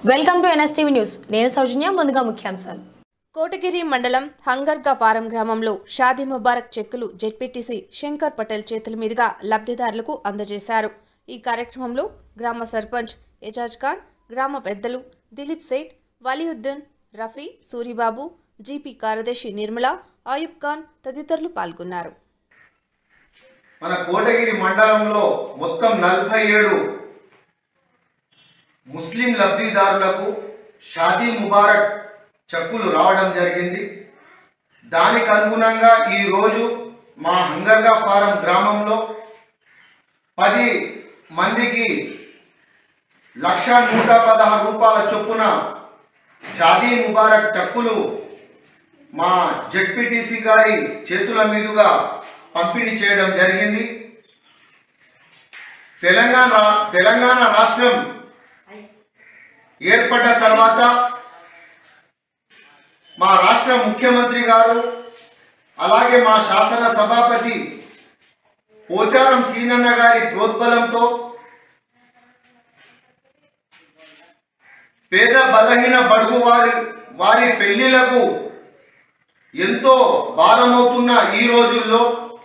welcome to NSTV news నేను సౌజన్య ముందుగా ముఖ్యాంశాలు కోటగిరి మండలం హంగర్గా ఫారం గ్రామంలో షాదీ ముబారక్ చెక్కులు జెడ్పీటీసీ శంకర్ పటేల్ చేతుల మీదుగా లబ్ధిదారులకు అందజేశారు ఈ కార్యక్రమంలో గ్రామ సర్పంచ్ ఎజాజ్ ఖాన్ గ్రామ పెద్దలు దిలీప్ సేఠ్ వలియుద్దీన్ రఫీ సూరిబాబు జీపీ కార్యదర్శి నిర్మల ఆయుబ్ ఖాన్ తదితరులు పాల్గొన్నారు మన కోటగిరి మండలంలో మొత్తం నలభై ఏడు ముస్లిం లబ్ధిదారులకు షాదీ ముబారక్ చెక్కులు రావడం జరిగింది దానికి అనుగుణంగా ఈరోజు మా హంగర్గా ఫారం గ్రామంలో పది మందికి లక్ష నూట పదహారు రూపాయల చొప్పున షాదీ ముబారక్ చెక్కులు మా జెడ్పీటీసీ గారి చేతుల మీదుగా పంపిణీ చేయడం జరిగింది తెలంగాణ తెలంగాణ రాష్ట్రం ఏర్పడ్డ తర్వాత మా రాష్ట్ర ముఖ్యమంత్రి గారు అలాగే మా శాసన సభాపతి పోచారం సీనన్న గారి ప్రోద్బలంతో పేద బలహీన బడుగు వారి వారి పెళ్లిలకు ఎంతో భారమవుతున్న ఈ రోజుల్లో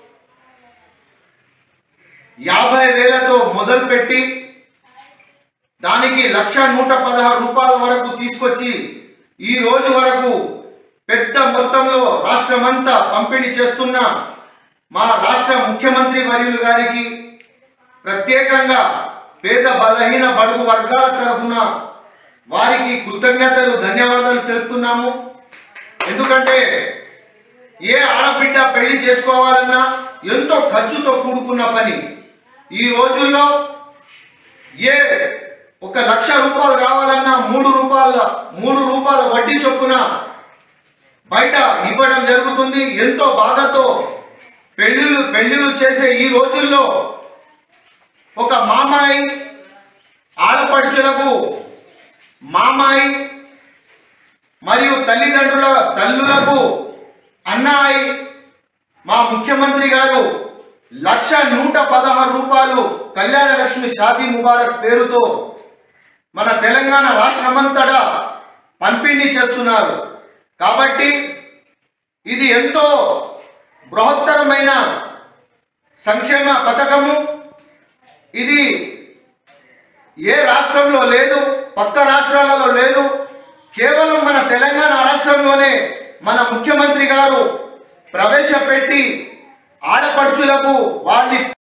యాభై వేలతో మొదలుపెట్టి దానికి లక్ష నూట పదహారు రూపాయల వరకు తీసుకొచ్చి ఈ రోజు వరకు పెద్ద మొత్తంలో రాష్ట్రమంతా పంపిణీ చేస్తున్న మా రాష్ట్ర ముఖ్యమంత్రి వర్యులు గారికి ప్రత్యేకంగా పేద బలహీన బడుగు వర్గాల తరఫున వారికి కృతజ్ఞతలు ధన్యవాదాలు తెలుపుతున్నాము ఎందుకంటే ఏ ఆడబిడ్డ పెళ్లి చేసుకోవాలన్నా ఎంతో ఖర్చుతో కూడుకున్న పని ఈ రోజుల్లో ఏ ఒక లక్ష రూపాయలు కావాలన్నా మూడు రూపాయల మూడు రూపాయల వడ్డీ చొప్పున బయట ఇవ్వడం జరుగుతుంది ఎంతో బాధతో పెళ్ళిళ్ళు పెళ్ళిళ్ళు చేసే ఈ రోజుల్లో ఒక మామాయి ఆడపడుచులకు మామాయి మరియు తల్లిదండ్రుల తల్లులకు అన్నాయి మా ముఖ్యమంత్రి గారు లక్ష నూట పదహారు రూపాయలు కళ్యాణ లక్ష్మి షాదీ ముబారక్ పేరుతో మన తెలంగాణ రాష్ట్రమంతటా పంపిణీ చేస్తున్నారు కాబట్టి ఇది ఎంతో బృహత్తరమైన సంక్షేమ పథకము ఇది ఏ రాష్ట్రంలో లేదు పక్క రాష్ట్రాలలో లేదు కేవలం మన తెలంగాణ రాష్ట్రంలోనే మన ముఖ్యమంత్రి గారు ప్రవేశపెట్టి ఆడపడుచులకు వాళ్ళని